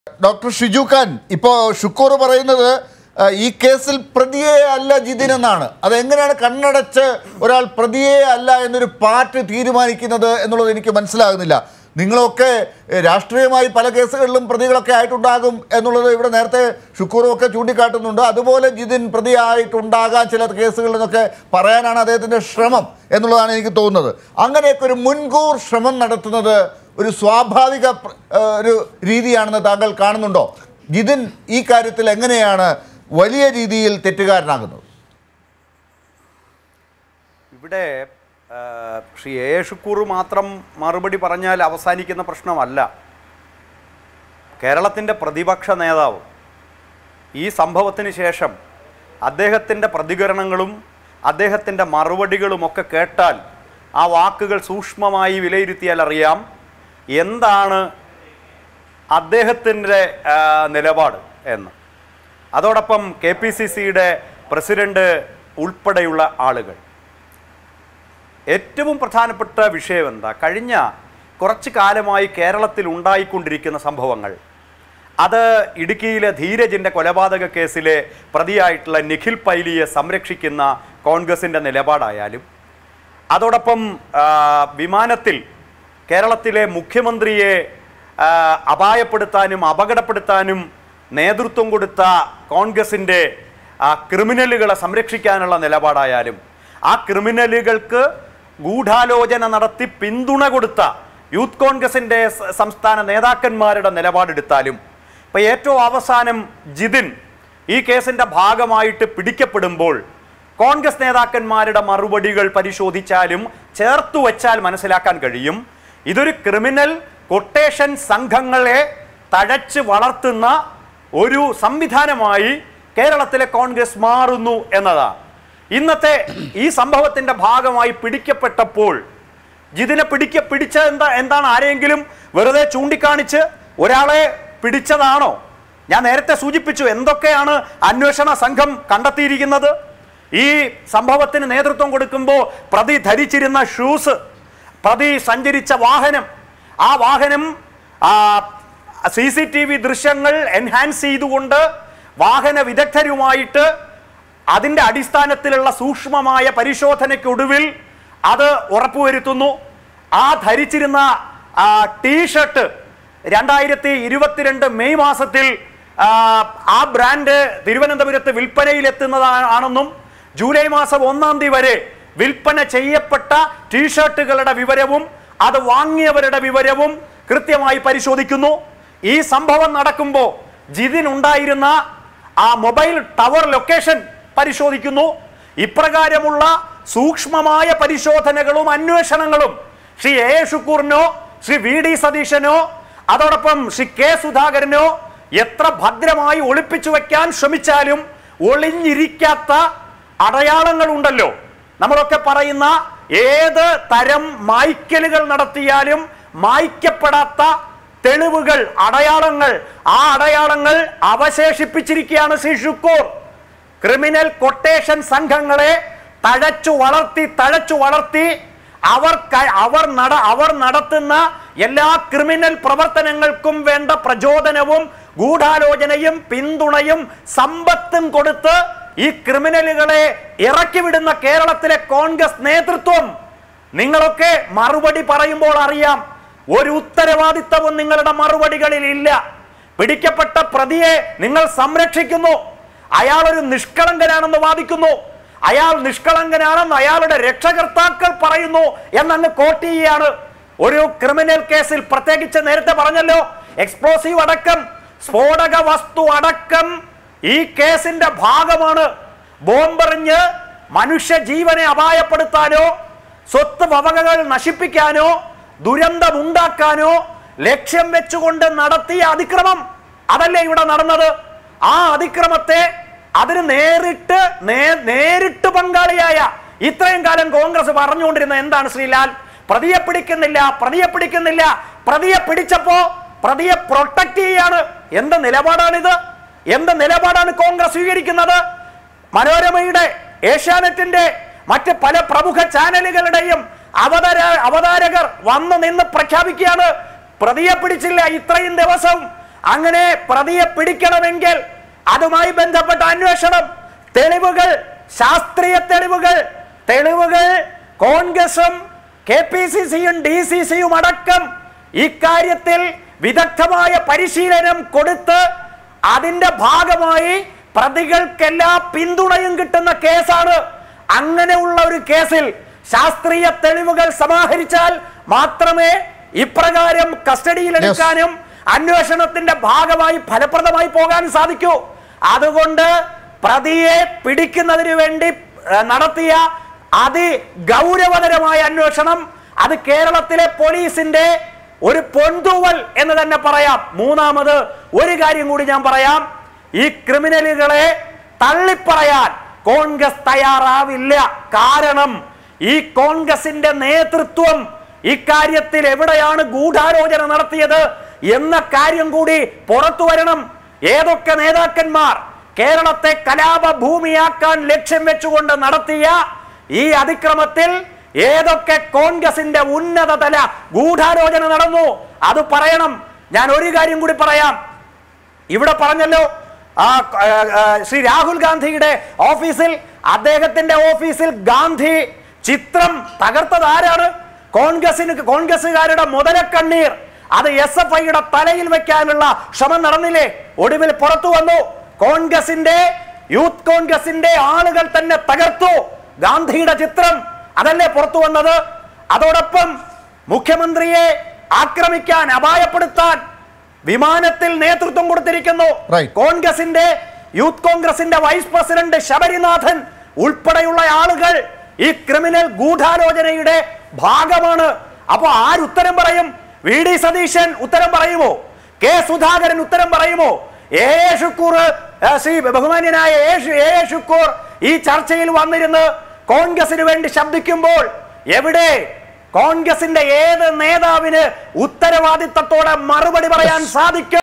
Doctor Shiju Khan ഇപ്പോൾ ഷുക്കൂർ പറയുന്നത് ആ, ഈ കേസിൽ പ്രതിയെ അല്ല ജിതിൻ എന്നാണ് അതെങ്ങനെയാണ് കണ്ണടച്ച് ഒരാൾ പ്രതിയെ അല്ല എന്നൊരു പാർട്ടി തീരുമാനിക്കുന്നത് എന്നുള്ളത് എനിക്ക് മനസ്സിലാകുന്നില്ല നിങ്ങളൊക്കെ എ, രാഷ്ട്രീയമായി പല കേസുകളിലും പ്രതികളൊക്കെ ആയിട്ടുണ്ടാകും എന്നുള്ളത് ഇവിടെ നേരത്തെ ഷുക്കൂറും ഒക്കെ ചൂണ്ടിക്കാട്ടുന്നുണ്ട് അതുപോലെ ജിതിൻ പ്രതിയായിട്ടുണ്ടാകാൻ ചില കേസുകളിൽ നിന്നൊക്കെ പറയാനാണ് അദ്ദേഹത്തിൻ്റെ ശ്രമം എന്നുള്ളതാണ് എനിക്ക് തോന്നുന്നത് അങ്ങനെയൊക്കെ ഒരു മുൻകൂർ ശ്രമം നടത്തുന്നത് ഒരു സ്വാഭാവിക പ്ര- ഏഹ് ഒരു രീതിയാണെന്ന് താങ്കൾ കാണുന്നുണ്ടോ ജിതിൻ ഈ കാര്യത്തിൽ എങ്ങനെയാണ് വലിയ രീതിയിൽ തെറ്റുകാരനാകുന്നത് ഇവിടെ ആ, ശ്രീ എ ഷുക്കൂർ മാത്രം മറുപടി പറഞ്ഞാൽ അവസാനിക്കുന്ന പ്രശ്നമല്ല കേരളത്തിൻ്റെ പ്രതിപക്ഷ നേതാവ് ഈ സംഭവത്തിന് ശേഷം അദ്ദേഹത്തിൻ്റെ പ്രതികരണങ്ങളും അദ്ദേഹത്തിൻ്റെ മറുപടികളുമൊക്കെ കേട്ടാൽ ആ വാക്കുകൾ സൂക്ഷ്മമായി വിലയിരുത്തിയാൽ അറിയാം എന്താണ് അദ്ദേഹത്തിൻ്റെ ആ, നിലപാട് എന്ന് അതോടൊപ്പം കെ പി സി സിയുടെ പ്രസിഡന്റ് ഉൾപ്പെടെയുള്ള ആളുകൾ ഏറ്റവും പ്രധാനപ്പെട്ട വിഷയം എന്താ കഴിഞ്ഞ കുറച്ച് കാലമായി കേരളത്തിൽ ഉണ്ടായിക്കൊണ്ടിരിക്കുന്ന സംഭവങ്ങൾ അത് ഇടുക്കിയിലെ ധീരജിൻ്റെ കൊലപാതക കേസിലെ പ്രതിയായിട്ടുള്ള നിഖിൽ പൈലിയെ സംരക്ഷിക്കുന്ന കോൺഗ്രസിൻ്റെ നിലപാടായാലും അതോടൊപ്പം ആ, വിമാനത്തിൽ കേരളത്തിലെ മുഖ്യമന്ത്രിയെ ആ, അപായപ്പെടുത്താനും അപകടപ്പെടുത്താനും നേതൃത്വം കൊടുത്ത കോൺഗ്രസിൻ്റെ ആ, ക്രിമിനലുകളെ സംരക്ഷിക്കാനുള്ള നിലപാടായാലും ആ ക്രിമിനലുകൾക്ക് ഗൂഢാലോചന നടത്തി പിന്തുണ കൊടുത്ത യൂത്ത് കോൺഗ്രസിൻ്റെ സ- സംസ്ഥാന നേതാക്കന്മാരുടെ നിലപാടെടുത്താലും ഇപ്പം ഏറ്റവും അവസാനം ജിതിൻ ഈ കേസിൻ്റെ ഭാഗമായിട്ട് പിടിക്കപ്പെടുമ്പോൾ കോൺഗ്രസ് നേതാക്കന്മാരുടെ മറുപടികൾ പരിശോധിച്ചാലും ചേർത്തു വച്ചാൽ മനസ്സിലാക്കാൻ കഴിയും ഇതൊരു ക്രിമിനൽ കൊട്ടേഷൻ സംഘങ്ങളെ തഴച്ച് വളർത്തുന്ന ഒരു സംവിധാനമായി കേരളത്തിലെ കോൺഗ്രസ് മാറുന്നു എന്നതാണ് ഇന്നത്തെ ഈ സംഭവത്തിന്റെ ഭാഗമായി പിടിക്കപ്പെട്ടപ്പോൾ ജിതിനെ പിടിക്ക പിടിച്ച എന്താ എന്താണ് ആരെങ്കിലും വെറുതെ ചൂണ്ടിക്കാണിച്ച് ഒരാളെ പിടിച്ചതാണോ ഞാൻ നേരത്തെ സൂചിപ്പിച്ചു എന്തൊക്കെയാണ് അന്വേഷണ സംഘം കണ്ടെത്തിയിരിക്കുന്നത് ഈ സംഭവത്തിന് നേതൃത്വം കൊടുക്കുമ്പോൾ പ്രതി ധരിച്ചിരുന്ന ഷൂസ് പ്രതി സഞ്ചരിച്ച വാഹനം ആ വാഹനം സി സി ടി വി ദൃശ്യങ്ങൾ എൻഹാൻസ് ചെയ്തുകൊണ്ട് വാഹന വിദഗ്ധരുമായിട്ട് അതിൻ്റെ അടിസ്ഥാനത്തിലുള്ള സൂക്ഷ്മമായ പരിശോധനയ്ക്കൊടുവിൽ അത് ഉറപ്പുവരുത്തുന്നു ആ ധരിച്ചിരുന്ന ടീഷർട്ട് രണ്ടായിരത്തി ഇരുപത്തിരണ്ട് മെയ് മാസത്തിൽ ആ, ആ ബ്രാൻഡ് തിരുവനന്തപുരത്ത് വിൽപ്പനയിലെത്തുന്നതാണെന്നും ജൂലൈ മാസം ഒന്നാം തീയതി വരെ വിൽപ്പന ചെയ്യപ്പെട്ട ടീഷർട്ടുകളുടെ വിവരവും അത് വാങ്ങിയവരുടെ വിവരവും കൃത്യമായി പരിശോധിക്കുന്നു ഈ സംഭവം നടക്കുമ്പോൾ ജിതിൻ ഉണ്ടായിരുന്ന ആ മൊബൈൽ ടവർ ലൊക്കേഷൻ പരിശോധിക്കുന്നു ഇപ്രകാരമുള്ള സൂക്ഷ്മമായ പരിശോധനകളും അന്വേഷണങ്ങളും ശ്രീ എ എ ഷുക്കൂറിനോ ശ്രീ വി ഡി സതീശനോ അതോടൊപ്പം ശ്രീ കെ സുധാകരനോ എത്ര ഭദ്രമായി ഒളിപ്പിച്ചു വെക്കാൻ ശ്രമിച്ചാലും ഒളിഞ്ഞിരിക്കാത്ത അടയാളങ്ങളുണ്ടല്ലോ നമ്മളൊക്കെ പറയുന്ന ഏത് തരം മായ്ക്കലുകൾ നടത്തിയാലും മായ്ക്കപ്പെടാത്ത തെളിവുകൾ അടയാളങ്ങൾ ആ അടയാളങ്ങൾ അവശേഷിപ്പിച്ചിരിക്കുകയാണ് ശ്രീ ഷുക്കൂർ ക്രിമിനൽ കൊട്ടേഷൻ സംഘങ്ങളെ തഴച്ചു വളർത്തി തഴച്ചു വളർത്തി അവർ ക- അവർ നട അവർ നടത്തുന്ന എല്ലാ ക്രിമിനൽ പ്രവർത്തനങ്ങൾക്കും വേണ്ട പ്രചോദനവും ഗൂഢാലോചനയും പിന്തുണയും സമ്പത്തും കൊടുത്ത് ഈ ക്രിമിനലുകളെ ഇറക്കി വിടുന്ന കേരളത്തിലെ കോൺഗ്രസ് നേതൃത്വം നിങ്ങളൊക്കെ മറുപടി പറയുമ്പോൾ അറിയാം ഒരു ഉത്തരവാദിത്തവും നിങ്ങളുടെ മറുപടികളിൽ ഇല്ല പിടിക്കപ്പെട്ട പ്രതിയെ നിങ്ങൾ സംരക്ഷിക്കുന്നു അയാൾ ഒരു നിഷ്കളങ്കനാണെന്ന് വാദിക്കുന്നു അയാൾ നിഷ്കളങ്കനാണെന്ന് അയാളുടെ രക്ഷകർത്താക്കൾ പറയുന്നു എന്നങ്ങ് കോട്ട് ചെയ്യുകയാണ് ഒരു ക്രിമിനൽ കേസിൽ പ്രത്യേകിച്ച് നേരത്തെ പറഞ്ഞല്ലോ എക്സ്പ്ലോസീവ് അടക്കം സ്ഫോടക വസ്തു അടക്കം ഈ കേസിന്റെ ഭാഗമാണ് ബോംബെറിഞ്ഞ് മനുഷ്യ ജീവനെ അപായപ്പെടുത്താനോ സ്വത്ത് വകകൾ നശിപ്പിക്കാനോ ദുരന്തമുണ്ടാക്കാനോ ലക്ഷ്യം വെച്ചുകൊണ്ട് നടത്തിയ അതിക്രമം അതല്ലേ ഇവിടെ നടന്നത് ആ അതിക്രമത്തെ അതിന് നേരിട്ട് നേ- നേരിട്ട് പങ്കാളിയായ ഇത്രയും കാലം കോൺഗ്രസ് പറഞ്ഞുകൊണ്ടിരുന്ന എന്താണ് ശ്രീലാൽ പ്രതിയെ പിടിക്കുന്നില്ല പ്രതിയെ പിടിക്കുന്നില്ല പ്രതിയെ പിടിച്ചപ്പോ പ്രതിയെ പ്രൊട്ടക്ട് ചെയ്യാണ് എന്ത് നിലപാടാണിത് എന്ത് നിലപാടാണ് കോൺഗ്രസ് സ്വീകരിക്കുന്നത് മനോരമയുടെ ഏഷ്യാനെറ്റിന്റെ മറ്റ് പല പ്രമുഖ ചാനലുകളുടെയും അവതാര അവതാരകർ വന്നു നിന്ന് പ്രഖ്യാപിക്കുകയാണ് പ്രതിയെ പിടിച്ചില്ല ഇത്രയും ദിവസം അങ്ങനെ പ്രതിയെ പിടിക്കണമെങ്കിൽ അതുമായി ബന്ധപ്പെട്ട അന്വേഷണം തെളിവുകൾ ശാസ്ത്രീയ തെളിവുകൾ തെളിവുകൾ കോൺഗ്രസും കെ പി സി സിയും ഡി സി സിയും അടക്കം ഇക്കാര്യത്തിൽ വിദഗ്ധമായ പരിശീലനം കൊടുത്ത് അതിന്റെ ഭാഗമായി പ്രതികൾക്കെല്ലാ പിന്തുണയും കിട്ടുന്ന കേസാണ് അങ്ങനെയുള്ള ഒരു കേസിൽ ശാസ്ത്രീയ തെളിവുകൾ സമാഹരിച്ചാൽ മാത്രമേ ഇപ്രകാരം കസ്റ്റഡിയിലെടുക്കാനും അന്വേഷണത്തിന്റെ ഭാഗമായി ഫലപ്രദമായി പോകാൻ സാധിക്കൂ അതുകൊണ്ട് പ്രതിയെ പിടിക്കുന്നതിന് വേണ്ടി ഏഹ്, നടത്തിയ അതിഗൗരവതരമായ അന്വേഷണം അത് കേരളത്തിലെ പോലീസിന്റെ ഒരു പൊന്തൂവൽ എന്ന് തന്നെ പറയാം മൂന്നാമത് ഒരു കാര്യം കൂടി ഞാൻ പറയാം ഈ ക്രിമിനലുകളെ തള്ളിപ്പറയാൻ കോൺഗ്രസ് തയ്യാറാവില്ല കാരണം ഈ കോൺഗ്രസിന്റെ നേതൃത്വം ഇക്കാര്യത്തിൽ എവിടെയാണ് ഗൂഢാലോചന നടത്തിയത് എന്ന കാര്യം കൂടി പുറത്തു വരണം ഏതൊക്കെ നേതാക്കന്മാർ കേരളത്തെ കലാപ ഭൂമിയാക്കാൻ ലക്ഷ്യം വെച്ചുകൊണ്ട് നടത്തിയ ഈ അതിക്രമത്തിൽ ഏതൊക്കെ കോൺഗ്രസിന്റെ ഉന്നതതല ഗൂഢാലോചന നടന്നു അത് പറയണം ഞാൻ ഒരു കാര്യം കൂടി പറയാം ഇവിടെ പറഞ്ഞല്ലോ ആ, ആ, ആ, ശ്രീ രാഹുൽ ഗാന്ധിയുടെ ഓഫീസിൽ അദ്ദേഹത്തിന്റെ ഓഫീസിൽ ഗാന്ധി ചിത്രം തകർത്തത് ആരാണ് കോൺഗ്രസിന് കോൺഗ്രസുകാരുടെ മുതലക്കണ്ണീർ അത് എസ് എഫ് ഐയുടെ തലയിൽ വെക്കാനുള്ള ശ്രമം നടന്നില്ലേ ഒടുവിൽ പുറത്തു വന്നു കോൺഗ്രസിന്റെ യൂത്ത് കോൺഗ്രസിന്റെ ആളുകൾ തന്നെ തകർത്തു ഗാന്ധിയുടെ ചിത്രം അതല്ലേ പുറത്തു വന്നത് അതോടൊപ്പം മുഖ്യമന്ത്രിയെ ആക്രമിക്കാൻ അപായപ്പെടുത്താൻ വിമാനത്തിൽ നേതൃത്വം കൊടുത്തിരിക്കുന്നു Right. കോൺഗ്രസിന്റെ യൂത്ത് കോൺഗ്രസിന്റെ വൈസ് പ്രസിഡന്റ് ശബരിനാഥൻ ഉൾപ്പെടെയുള്ള ആളുകൾ ഈ ക്രിമിനൽ ഗൂഢാലോചനയുടെ ഭാഗമാണ് അപ്പൊ ആരുത്തരം പറയും വി ഡി സതീശൻ ഉത്തരം പറയുമോ കെ സുധാകരൻ ഉത്തരം പറയുമോ എ എ ഷുക്കൂർ ഏ, ശ്രീ ബഹുമാന്യനായ എ ഷു- എ എ ഷുക്കൂർ ഈ ചർച്ചയിൽ വന്നിരുന്ന് കോൺഗ്രസിന് വേണ്ടി ശബ്ദിക്കുമ്പോൾ എവിടെ കോൺഗ്രസിന്റെ ഏത് നേതാവിന് ഉത്തരവാദിത്തത്തോടെ മറുപടി പറയാൻ സാധിക്കും